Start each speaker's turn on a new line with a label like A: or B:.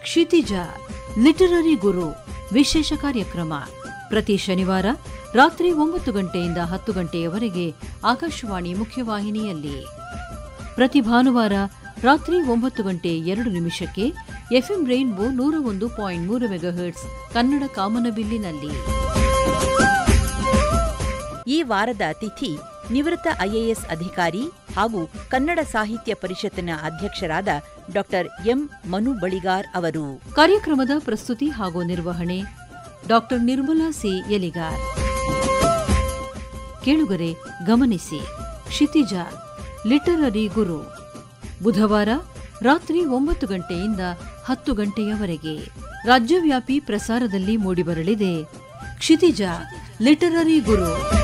A: ಕ್ಷಿತಿಜ literary ಗುರು ವಿಶೇಷ ಕಾರ್ಯಕ್ರಮ ಪ್ರತಿ ಶನಿವಾರ ರಾತ್ರಿ ಒಂಬತ್ತು ಗಂಟೆಯಿಂದ ಹತ್ತು ಗಂಟೆಯವರೆಗೆ ಆಕಾಶವಾಣಿ ಮುಖ್ಯವಾಹಿನಿಯಲ್ಲಿ ಪ್ರತಿ ಭಾನುವಾರ ರಾತ್ರಿ ಒಂಬತ್ತು ಗಂಟೆ ಎರಡು ನಿಮಿಷಕ್ಕೆ ಎಫ್ಎಂ ರೈನ್ಬೋ ನೂರ ಒಂದು ಪಾಯಿಂಟ್ ಮೂರು ಮೆಗಾಹರ್ಟ್ಸ್ ಕನ್ನಡ ಕಾಮನಬಿಲ್ಲಿನಲ್ಲಿ
B: ಈ ವಾರದ ಅತಿಥಿ ನಿವೃತ್ತ ಐಎಎಸ್ ಅಧಿಕಾರಿ ಹಾಗೂ ಕನ್ನಡ ಸಾಹಿತ್ಯ ಪರಿಷತ್ತಿನ ಅಧ್ಯಕ್ಷರಾದ ಡಾಕ್ಟರ್ ಎಂ ಮನು ಬಳಿಗಾರ್ ಅವರು
A: ಕಾರ್ಯಕ್ರಮದ ಪ್ರಸ್ತುತಿ ಹಾಗೂ ನಿರ್ವಹಣೆ ಡಾಕ್ಟರ್ ನಿರ್ಮಲಾ ಸಿ ಎಲಿಗಾರ್ ಕೇಳುಗರೆ ಗಮನಿಸಿ ಕ್ಷಿತಿಜ ಲಿಟರರಿ ಗುರು ಬುಧವಾರ ರಾತ್ರಿ ಒಂಬತ್ತು ಗಂಟೆಯಿಂದ ಹತ್ತು ಗಂಟೆಯವರೆಗೆ ರಾಜ್ಯವ್ಯಾಪಿ ಪ್ರಸಾರದಲ್ಲಿ ಮೂಡಿಬರಲಿದೆ ಕ್ಷಿತಿಜ ಲಿಟರರಿ ಗುರು